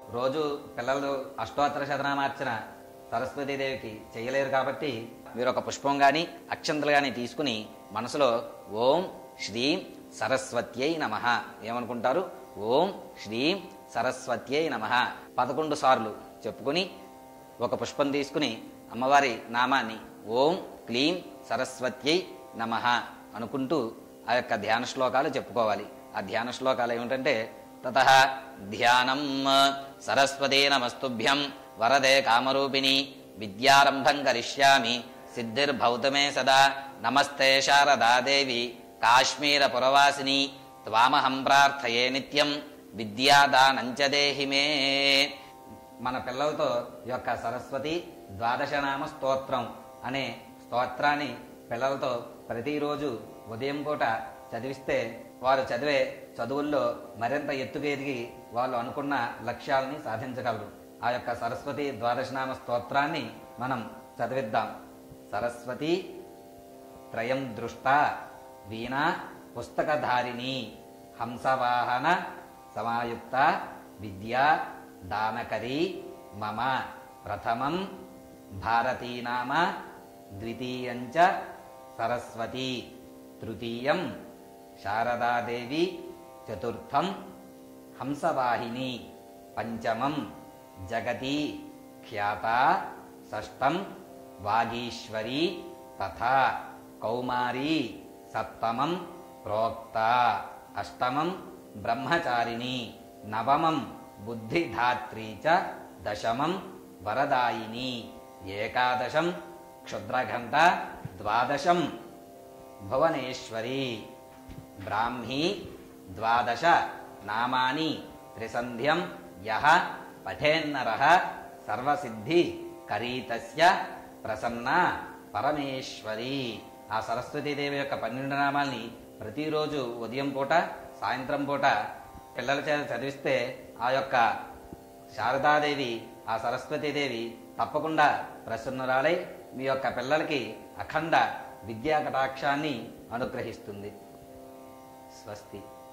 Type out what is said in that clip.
రోజు పిల్లలు అష్టోత్తర శతనామార్చన సరస్వతీదేవికి చేయలేరు కాబట్టి మీరు ఒక పుష్పం గాని అక్షంతలు గాని తీసుకుని మనసులో ఓం శ్రీం సరస్వత్యై నమ ఏమనుకుంటారు ఓం శ్రీం సరస్వత్యై నమ పదకొండు సార్లు చెప్పుకుని ఒక పుష్పం తీసుకుని అమ్మవారి నామాన్ని ఓం క్లీం సరస్వత్యై నమ అనుకుంటూ ఆ యొక్క ధ్యాన శ్లోకాలు చెప్పుకోవాలి ఆ ధ్యాన శ్లోకాలు ఏమిటంటే తత ధ్యానం సరస్వతే నమస్తుభ్యం వరదే కామరూపిణి విద్యారంభం కరిష్యామి సిద్ధిర్భౌతమే సదా నమస్తే శారదాదేవి కాశ్మీర పురవాసిని త్వామహం ప్రార్థయే నిత్యం విద్యాదానంచ దేహి మే మన పిల్లలతో ఈ యొక్క సరస్వతి ద్వాదశనామ స్తోత్రం అనే స్తోత్రాన్ని పిల్లలతో ప్రతిరోజు ఉదయం పూట చదివిస్తే వారు చదివే చదువుల్లో మరింత ఎత్తుకు ఎదిగి వాళ్ళు అనుకున్న లక్ష్యాలని సాధించగలరు ఆ యొక్క సరస్వతి ద్వాదశనామ స్తోత్రాన్ని మనం చదివిద్దాం సరస్వతి త్రయం దృష్ట వీణా పుస్తకధారిణి హంసవాహన సమాయుక్త విద్యా దానకరీ మమ ప్రథమం భారతీనామ ద్వితీయంచ సరస్వతి తృతీయం శారదాదేవి చతుర్థం హంసవాహిని పంచమం జగతి ఖ్యాత షష్టం వాగీశ్వరి తథా కౌమారీ సప్తమం ప్రోక్త అష్టమం బ్రహ్మచారిణి నవమం బుద్ధిధాత్రీ చ దశమం వరదాయిని ఏకాదశం క్షుద్రఘంట ద్వాదశం భువనేశ్వరి బ్రాహ్మీ ద్వాదశ నామాని త్రిసంధ్యం యః పఠేన్నరః సర్వసిద్ధి కరీతస్య ప్రసన్న పరమేశ్వరి ఆ సరస్వతీదేవి యొక్క పన్నెండు నామాల్ని ప్రతిరోజు ఉదయం పూట సాయంత్రం పూట పిల్లల చేత చదివిస్తే ఆ యొక్క శారదాదేవి ఆ సరస్వతీదేవి తప్పకుండా ప్రసన్నురాలై మీ యొక్క పిల్లలకి అఖండ విద్యా కటాక్షాన్ని అనుగ్రహిస్తుంది స్వస్తి